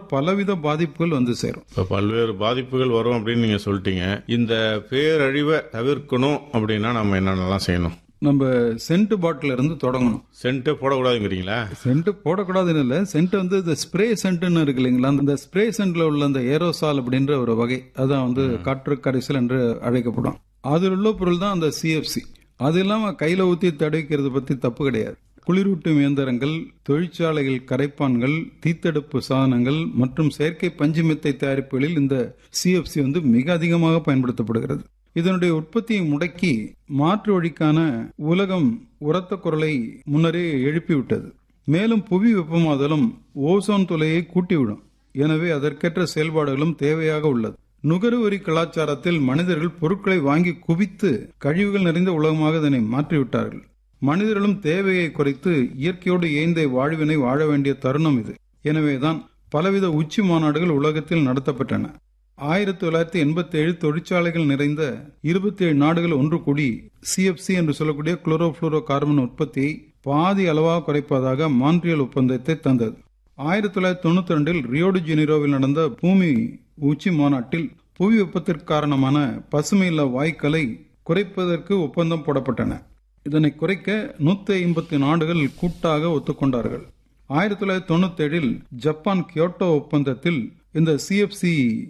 பலவித பாதிப்புகள் வந்து சேரும் இப்போ பல்வேறு பாதிப்புகள் வரும் அப்படின்னு நீங்க சொல்லிட்டீங்க இந்த பேரழிவை தவிர்க்கணும் அப்படின்னா நம்ம என்னென்னலாம் செய்யணும் நம்ம சென்ட் பாட்டில இருந்து தொடங்கணும் சென்ட்டே போடக்கூடாதுங்கிறீங்களா சென்ட் போடக்கூடாதுன்னு இல்லை சென்ட் வந்து இந்த ஸ்ப்ரே சென்ட்னு இருக்கு இல்லைங்களா அந்த ஸ்ப்ரே சென்ட்ல உள்ள அந்த ஏரோசால் அப்படின்ற ஒரு வகை அதான் வந்து காற்று கரைசல் என்று அழைக்கப்படும் அதில் உள்ள பொருள் தான் அந்த சிஎஃப்சி அது இல்லாம கையில ஊத்தி தடவிக்கிறது பத்தி தப்பு கிடையாது குளிரூட்டும் இயந்திரங்கள் தொழிற்சாலைகள் கரைப்பான்கள் தீத்தடுப்பு சாதனங்கள் மற்றும் செயற்கை பஞ்சுமெத்தை தயாரிப்புகளில் இந்த சிஎஃப்சி வந்து மிக அதிகமாக பயன்படுத்தப்படுகிறது இதனுடைய உற்பத்தியை முடக்கி மாற்று வழிக்கான உலகம் உரத்த குரலை முன்னரே எழுப்பிவிட்டது மேலும் புவி வெப்பமாதலும் ஓசோன் துளையை கூட்டிவிடும் எனவே அதற்கேற்ற செயல்பாடுகளும் தேவையாக உள்ளது நுகர்வரி கலாச்சாரத்தில் மனிதர்கள் பொருட்களை வாங்கி குவித்து கழிவுகள் நிறைந்த உலகமாக இதனை மாற்றிவிட்டார்கள் மனிதர்களும் தேவையை குறைத்து இயற்கையோடு ஏய்ந்த வாழ்வினை வாழ வேண்டிய தருணம் இது எனவேதான் பலவித உச்சி மாநாடுகள் உலகத்தில் நடத்தப்பட்டன ஆயிரத்தி தொள்ளாயிரத்தி எண்பத்தி ஏழு தொழிற்சாலைகள் நிறைந்த இருபத்தி ஏழு நாடுகள் ஒன்று கூடி சிஎஃப்சி என்று சொல்லக்கூடிய குளோரோபுளோரோ கார்பன் உற்பத்தியை பாதி அளவாக குறைப்பதாக மான்ட்ரியல் ஒப்பந்தத்தை தந்தது ஆயிரத்தி தொள்ளாயிரத்தி தொண்ணூத்தி ரெண்டில் ரியோடி ஜெனிரோவில் நடந்த பூமி உச்சி மாநாட்டில் புவி வெப்பத்திற்கு காரணமான பசுமையில்லா வாயுக்களை குறைப்பதற்கு ஒப்பந்தம் போடப்பட்டன இதனை குறைக்க நூத்தி ஐம்பத்தி நாடுகள் கூட்டாக ஒத்துக்கொண்டார்கள் ஆயிரத்தி தொள்ளாயிரத்தி தொண்ணூத்தி ஏழில் ஜப்பான் கியோட்டோ ஒப்பந்தத்தில் இந்த சிஎஃப்சி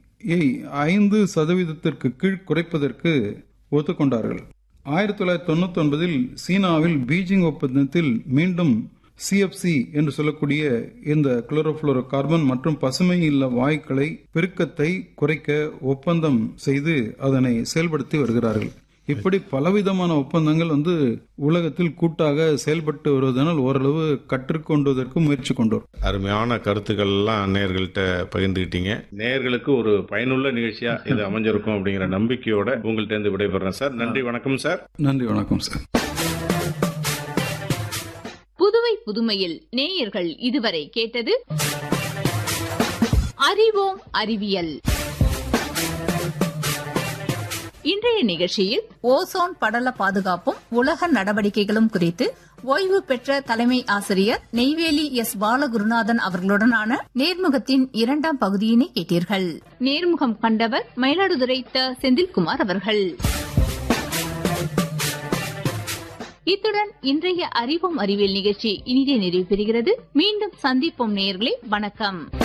ஐந்து சதவீதத்திற்கு கீழ் குறைப்பதற்கு ஒத்துக்கொண்டார்கள் ஆயிரத்தி தொள்ளாயிரத்தி தொண்ணூத்தி ஒன்பதில் சீனாவில் பீஜிங் ஒப்பந்தத்தில் மீண்டும் சிஎஃப்சி என்று சொல்லக்கூடிய இந்த குளோரோஃபுளோரோ கார்பன் மற்றும் பசுமை இல்ல வாயுக்களை பெருக்கத்தை குறைக்க ஒப்பந்தம் செய்து அதனை செயல்படுத்தி வருகிறார்கள் இப்படி பலவிதமான ஒப்பந்தங்கள் வந்து உலகத்தில் கூட்டாக செயல்பட்டு வருவதனால் ஓரளவு கற்றுக்கொண்டுவதற்கு முயற்சி கொண்டோம் அருமையான கருத்துக்கள் எல்லாம் நேர்கள்ட்ட பகிர்ந்துக்கிட்டீங்க நேர்களுக்கு ஒரு பயனுள்ள நிகழ்ச்சியா இது அமைஞ்சிருக்கும் அப்படிங்கிற நம்பிக்கையோட உங்கள்ட்ட இருந்து விடைபெறேன் சார் நன்றி வணக்கம் சார் நன்றி வணக்கம் சார் புதுவை புதுமையில் நேயர்கள் இதுவரை கேட்டது அறிவோம் அறிவியல் இன்றைய நிகழ்ச்சியில் ஓசோன் படல பாதுகாப்பும் உலக நடவடிக்கைகளும் குறித்து ஓய்வு பெற்ற தலைமை ஆசிரியர் நெய்வேலி எஸ் பாலகுருநாதன் அவர்களுடனான நேர்முகத்தின் இரண்டாம் பகுதியினை கேட்டீர்கள் நேர்முகம் கண்டவர் மயிலாடுதுறை த செந்தில்குமார் அவர்கள் இத்துடன் இன்றைய அறிவோம் அறிவியல் நிகழ்ச்சி இனிதே நிறைவு பெறுகிறது மீண்டும் சந்திப்போம் நேயர்களே வணக்கம்